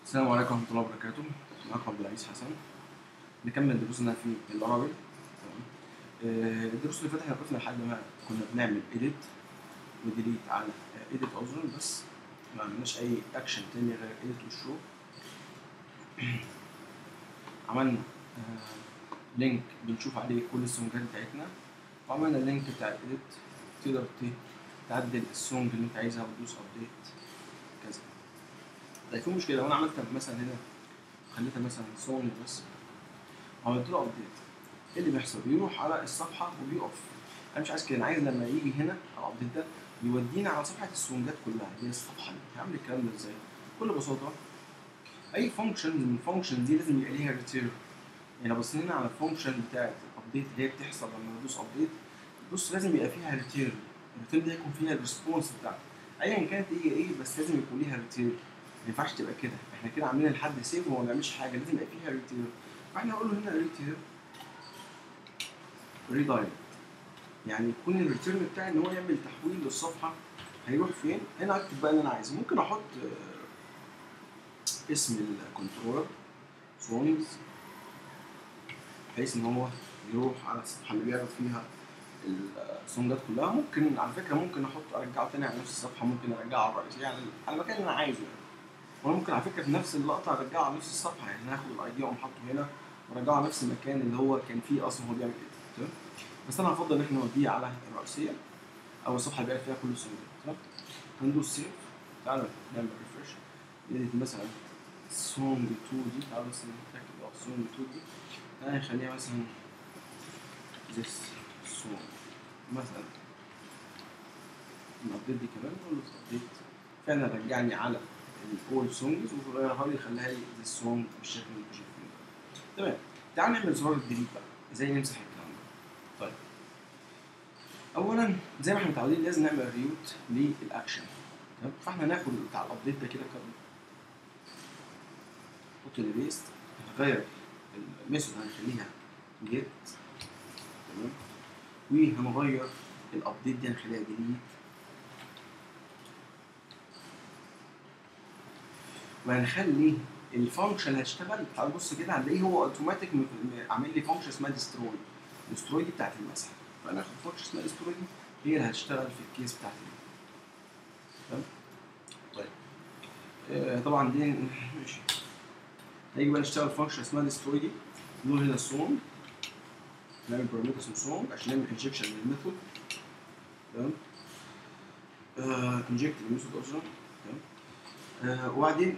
السلام عليكم ورحمة الله وبركاته معكم عبد العزيز حسن نكمل دروسنا في العربي تمام آه، الدروس اللي فاتت احنا وقفنا لحد ما كنا بنعمل ايديت وديليت على ايديت عذرا بس ما عملناش اي اكشن تاني غير ايديت والشو عملنا آه، لينك بنشوف عليه كل السونجات بتاعتنا وعملنا اللينك بتاع الايديت تقدر ت- تعدل السونج اللي انت عايزها وتدوس ابديت كذا طيب في مشكله لو انا عملت مثلا هنا خليتها مثلا سونج بس وعملت له ابديت ايه اللي بيحصل؟ بيروح على الصفحه وبيقف انا مش عايز كده انا عايز لما يجي هنا على الابديت ده يودينا على صفحه السونجات كلها اللي هي الصفحه دي هعمل الكلام ده ازاي؟ بكل بساطه اي فانكشن من الفانكشن دي لازم يبقى ليها ريتيرن يعني لو بصينا على الفانكشن بتاعت الابديت اللي هي بتحصل لما ندوس ابديت بص لازم يبقى فيها ريتيرن الريتيرن دي يكون فيها الريسبونس بتاعتها ايا كانت هي ايه بس لازم يكون ليها ريتيرن ما ينفعش تبقى كده احنا كده عاملين لحد سيف وما بنعملش حاجه لازم يبقى فيها ريتيرن فاحنا هنقول له هنا ريتيرن ريدايركت يعني يكون الريتيرن بتاعي ان هو يعمل تحويل للصفحه هيروح فين هنا اكتب بقى اللي انا عايزه ممكن احط آه، اسم الكنترولر سونز بحيث ان هو يروح على الصفحه اللي بيعرض فيها السونجات كلها ممكن على فكره ممكن احط ارجعه تاني على نفس الصفحه ممكن ارجعه على الرئيسيه يعني على المكان اللي انا عايزه يعني وانا ممكن على فكره في نفس اللقطه ارجعه على نفس الصفحه يعني هاخد الاي دي واقوم حاطه هنا وارجعه على نفس المكان اللي هو كان فيه اصلا هو بيعمل كده تمام بس انا هفضل ان احنا نوديه على الرئيسيه او الصفحه اللي بيعرض فيها كل السونجات تمام هندوس سيف تعالى نعمل ريفرش نديت مثلا سونج 2 دي تعالى بس نتاكد اه سونج 2 دي تعالى نخليها مثلا this song مثلا الابديت دي كمان نقول له ابديت فعلا رجعني على الاول سونجز وغيرها لي خلاها لي ذا سونج بالشكل اللي انتوا شايفينه ده تمام تعال نعمل زرار الديليت بقى ازاي نمسح الكلام ده طيب اولا زي ما احنا متعودين لازم نعمل ريوت للاكشن تمام فاحنا ناخد بتاع الابديت ده كده كده نحط البيست هنغير الميثود هنخليها جيت تمام وهنغير الابديت دي هنخليها ديليت وهنخلي الفانكشن اللي هتشتغل تعال بص كده هنلاقيه هو اوتوماتيك م- م- عامل لي فانكشن اسمها ديستروي ديستروي دي بتاعت المسح فانا اخد فانكشن اسمها ديستروي دي هي اللي هتشتغل في الكيس بتاعتي دي. تمام طيب آه طبعا دي ماشي هيجي بقى نشتغل فانكشن اسمها ديستروي دي نقول هنا سونج نعمل بارامتر اسمه سونج عشان نعمل انجكشن للميثود تمام انجكت الميثود اصلا تمام آه، وبعدين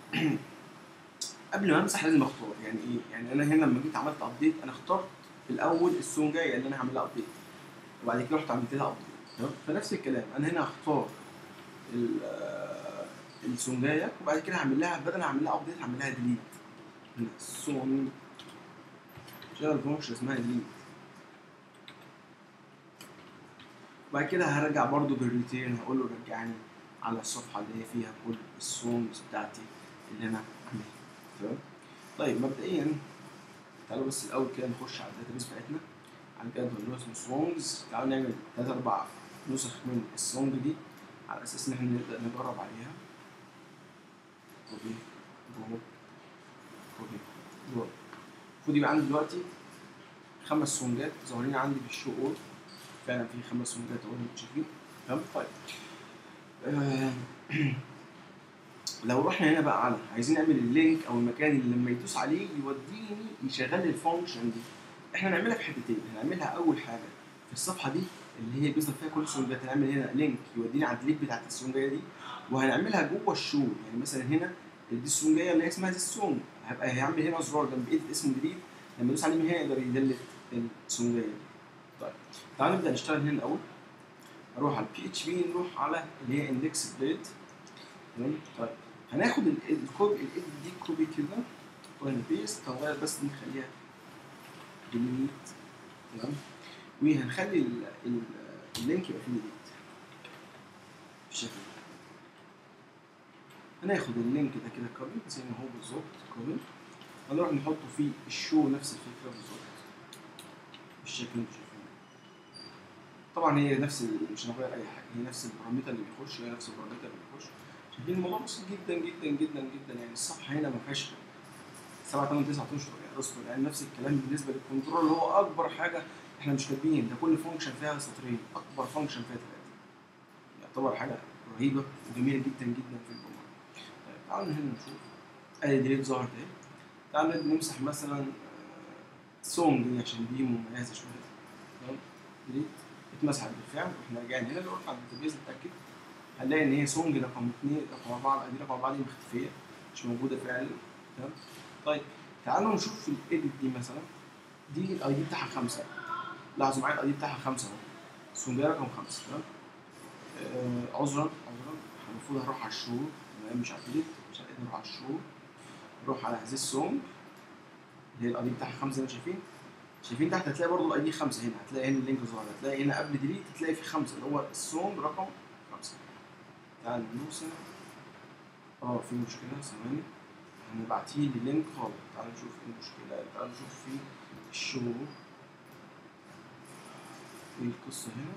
قبل ما امسح لازم اختار يعني ايه؟ يعني انا هنا لما جيت عملت ابديت انا اخترت الاول السونجايه اللي انا هعمل لها ابديت وبعد كده رحت عملت لها ابديت تمام فنفس الكلام انا هنا هختار ال- آه، السونجايه وبعد كده هعمل لها بدل ما اعمل لها ابديت هعمل لها ديليت هنا سونج شغل فانكشن اسمها ديليت وبعد كده هرجع برضو بالريتيرن هقول له رجعني على الصفحه اللي هي فيها كل السونجز بتاعتي اللي انا عاملها تمام طيب مبدئيا تعالوا بس الاول كده نخش على الداتابيس بتاعتنا على كده نقول له اسمه سونجز تعالوا نعمل ثلاث اربع نسخ من السونج دي على اساس ان احنا نبدا نجرب عليها كوبي جو كوبي جو المفروض يبقى عندي دلوقتي خمس سونجات ظاهرين عندي في الشو اول فعلا في خمس سونجات اهو انتوا شايفين تمام طيب آه، لو رحنا هنا بقى على عايزين نعمل اللينك او المكان اللي لما يدوس عليه يوديني يشغل لي الفانكشن دي احنا هنعملها في حتتين هنعملها اول حاجه في الصفحه دي اللي هي بيظهر فيها كل السونجات هنعمل هنا لينك يوديني على الديليت بتاعت السونجايه دي وهنعملها جوه الشو يعني مثلا هنا دي السونجايه اللي هي اسمها دي السونج هبقى هيعمل هنا زرار جنب ايد اسم ديليت لما يدوس عليه من هنا يقدر يدلت السونجايه دي طيب تعالوا نبدا نشتغل هنا الاول اروح على البي اتش بي نروح على اللي هي اندكس بليد تمام طيب هناخد ال- الكوبي الايد دي كوبي كده وهنا بيست هنغير بس نخليها ديليت تمام وهنخلي ال- ال- اللينك يبقى فيه ديليت بالشكل ده هناخد اللينك ده كده كوبي زي ما هو بالظبط كوبي هنروح نحطه في الشو نفس الفكره بالظبط بالشكل اللي انتوا شايفينه طبعا هي نفس ال- مش هنغير اي حاجه هي نفس البارامتر اللي بيخش هي نفس البارامتر اللي بيخش شايفين الموضوع بسيط جدا جدا جدا جدا يعني الصفحه هنا ما فيهاش 7 8 9 اشهر يعني اصبر يعني نفس الكلام بالنسبه للكنترول اللي هو اكبر حاجه احنا مش كاتبين ده كل فانكشن فيها سطرين اكبر فانكشن فيها ثلاثه يعتبر حاجه رهيبه وجميله جدا جدا في البرمجه طيب تعالوا هنا نشوف ادي ديليت ظهرت اهي تعالوا نمسح مثلا سونج دي عشان دي مميزه شويه تمام ديليت اتمسحت بالفعل واحنا راجعين هنا نروح على الداتابيز نتاكد هنلاقي ان هي سونج رقم 2 رقم 4 دي رقم 4 دي مختفيه مش موجوده فعلا تمام طيب تعالوا نشوف في الايديت دي مثلا دي الاي دي بتاعها 5 لاحظوا معايا الاي دي بتاعها 5 اهو السونجيه رقم 5 تمام آه، عذرا عذرا المفروض هروح على الشهور تمام مش على الديليت مش هنقدر نروح على الشهور نروح على هذه السونج اللي هي الاي دي بتاعها 5 زي ما شايفين شايفين تحت هتلاقي برضه الاي دي 5 هنا هتلاقي هنا اللينك ظاهر هتلاقي هنا قبل ديليت هتلاقي في 5 اللي هو السونج رقم 5 تعال ندوس هنا اه في مشكله ثواني انا بعتيه لي لينك غلط تعال نشوف ايه المشكله تعال نشوف في الشو ايه القصه هنا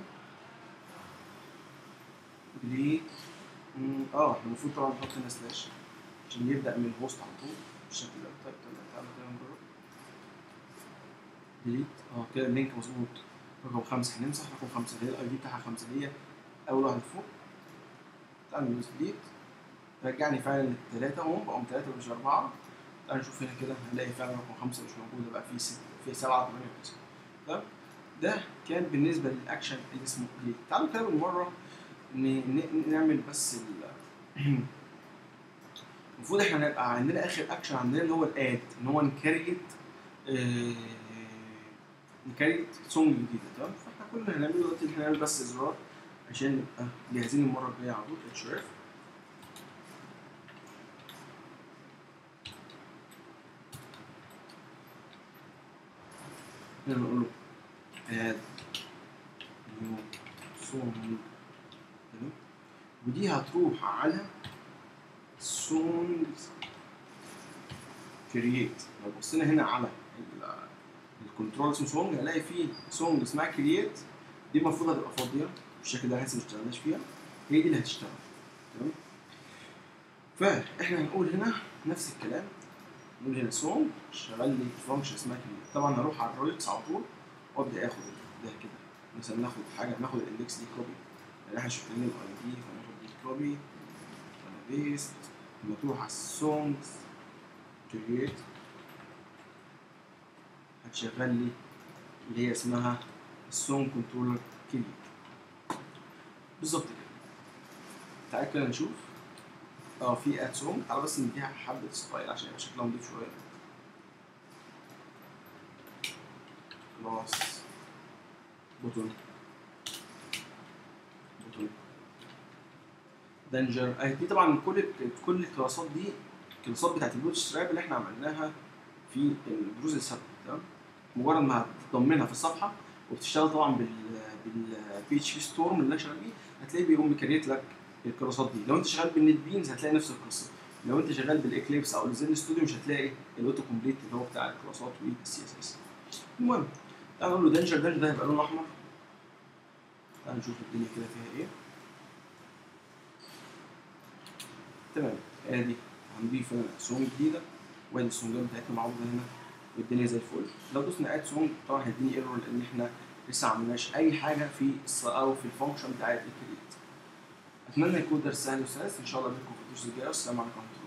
ديليت مم، اه احنا المفروض طبعا نحط هنا سلاش عشان يبدا من الهوست على طول بالشكل ده طيب طيب تعالى كده نجرب ديليت اه كده اللينك مظبوط رقم خمسة هنمسح رقم خمسة اللي هي الاي دي بتاعها خمسة اللي هي أول واحدة فوق تعالى ندوس ديليت رجعني فعلا للتلاتة اهم بقوا تلاتة مش أربعة تعالى نشوف هنا كده هنلاقي فعلا رقم خمسة مش موجودة بقى في ست في سبعة تمانية وتسعة تمام ده كان بالنسبة للأكشن اللي اسمه ديليت تعالوا كده بالمرة ن- ن- نعمل بس ال المفروض احنا هنبقى عندنا اخر اكشن عندنا اللي هو الاد ان هو نكريت آه، نكريت سونج جديده تمام فاحنا كل اللي هنعمله دلوقتي ان احنا نعمل بس زرار عشان نبقى جاهزين المره الجايه على طول اتش اف هنا نقول له اد نيو سونج تمام ودي هتروح على سونجز كرييت لو بصينا هنا على ال- الكنترول اسمه سونج هنلاقي فيه سونج اسمها كرييت دي المفروض هتبقى فاضيه بالشكل ده لسه ما اشتغلناش فيها هي دي اللي هتشتغل تمام فاحنا هنقول هنا نفس الكلام نقول هنا سونج شغال لي فانكشن اسمها كرييت طبعا هروح على الرويتس على طول وابدا اخد ده كده مثلا ناخد حاجه ناخد الاندكس دي كوبي يعني احنا شغالين الاي دي فناخد دي كوبي بيست لما تروح على السونجز كرييت هتشغل لي اللي هي اسمها السونج كنترولر كرييت بالظبط كده تعال كده نشوف اه في اد سونج تعالى بس نديها حبه ستايل عشان يبقى شكلها نضيف شويه كلاس بوتون بوتون دنجر اهي دي طبعا كل كل الكلاسات دي الكلاسات بتاعت البوت ستراب اللي احنا عملناها في الدروس اللي سابقه تمام مجرد ما هتضمنها في الصفحه وبتشتغل طبعا بال بالبي اتش بي ستورم اللي انا شغال بيه هتلاقيه بيقوم مكريت لك الكلاسات دي لو انت شغال بالنت بينز هتلاقي نفس القصه لو انت شغال بالاكليبس او الزين ستوديو مش هتلاقي الاوتو كومبليت اللي هو بتاع الكلاسات والسي اس اس المهم تعال نقول له دنجر دنجر ده هيبقى لونه احمر تعال نشوف الدنيا كده فيها ايه تمام ادي هنضيف هنا سونج جديده وادي السونجات بتاعتنا معروضه هنا والدنيا زي الفل لو دوسنا اد سونج طبعا هيديني ايرور لان احنا لسه ما عملناش اي حاجه في الص- او في الفانكشن بتاعت الكريت اتمنى يكون درس سهل وسلس ان شاء الله بكم في الدروس الجايه والسلام عليكم ورحمه الله